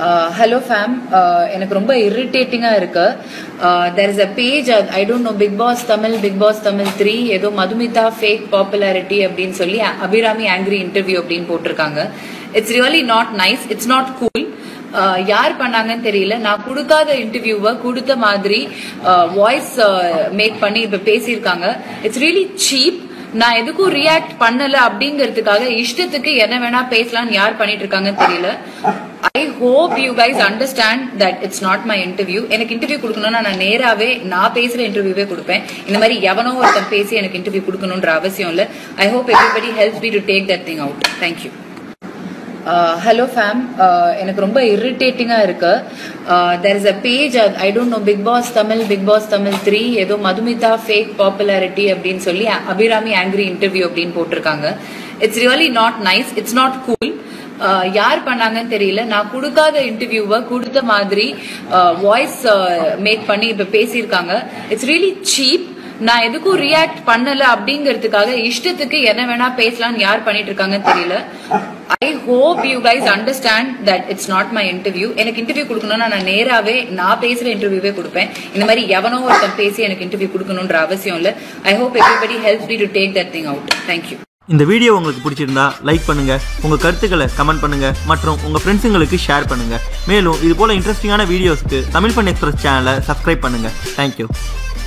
hello fam எனக்கு ரொம்ப இரிட்டேட்டிங்காக இருக்கு there is a page I don't know Bigg Boss Tamil Bigg Boss Tamil three ஏதோ மதுமிதா ஃபேக் பாப்புலாரிட்டி அப்படின்னு சொல்லி அபிராமி ஆங்கிரி இன்டர்வியூ அப்படின்னு போட்டிருக்காங்க it's really not nice it's not cool யார் பண்ணாங்கன்னு தெரியல நான் கொடுக்காத இன்டர்வியூவை கொடுத்த மாதிரி வாய்ஸ் மேக் பண்ணி இப்ப பேசியிருக்காங்க இட்ஸ் ரியலி சீப் நான் எதுக்கும் ரியாக்ட் பண்ணல அப்படிங்கிறதுக்காக இஷ்டத்துக்கு என்ன வேணா பேசலாம்னு யார் பண்ணிட்டு இருக்காங்கன்னு தெரியல I hope you guys understand that it's not my interview எனக்கு இன்டர்வியூ கொடுக்கணும்னா நான் நேராவே நான் பேசுற இன்டர்வியூவே கொடுப்பேன் இந்த மாதிரி எவனோ ஒருத்தன் பேசி எனக்கு இன்டர்வியூ கொடுக்கணுன்ற அவசியம் இல்லை I hope everybody help me to take that thing out thank you hello fam எனக்கு ரொம்ப இரிட்டேட்டிங்காக இருக்கு there is a page I don't know Bigg Boss Tamil Bigg Boss Tamil three ஏதோ மதுமிதா ஃபேக் பாப்புலாரிட்டி அப்படின்னு சொல்லி அபிராமி ஆங்கிரி இன்டர்வியூ அப்படின்னு போட்டிருக்காங்க it's really not nice it's not cool யார் பண்ணாங்கன்னு தெரியல நான் கொடுக்காத இன்டர்வியூவை கொடுத்த மாதிரி வாய்ஸ் மேக் பண்ணி இப்ப பேசியிருக்காங்க இட்ஸ் ரியலி சீப் நான் எதுக்கும் ரியாக்ட் பண்ணல அப்படிங்கிறதுக்காக இஷ்டத்துக்கு என்ன வேணா பேசலாம்னு யார் பண்ணிட்டு இருக்காங்கன்னு தெரியல I hope you guys understand that it's not my interview எனக்கு இன்டர்வியூ கொடுக்கணும்னா நான் நேராவே நான் பேசுற இன்டர்வியூவே கொடுப்பேன் இந்த மாதிரி எவனோ ஒருத்தன் பேசி எனக்கு இன்டர்வியூ கொடுக்கணுன்ற அவசியம் இல்லை I hope everybody help me to take that thing out thank you இந்த வீடியோ உங்களுக்கு பிடிச்சிருந்தா லைக் பண்ணுங்க உங்க கருத்துக்களை கமெண்ட் பண்ணுங்க மற்றும் உங்க ஃப்ரெண்ட்ஸுங்களுக்கு ஷேர் பண்ணுங்க மேலும் இது போல இன்ட்ரெஸ்டிங்கான வீடியோஸ்க்கு தமிழ் பண்ண எக்ஸ்பிரஸ் சேனலை சப்ஸ்கிரைப் பண்ணுங்க தேங்க்யூ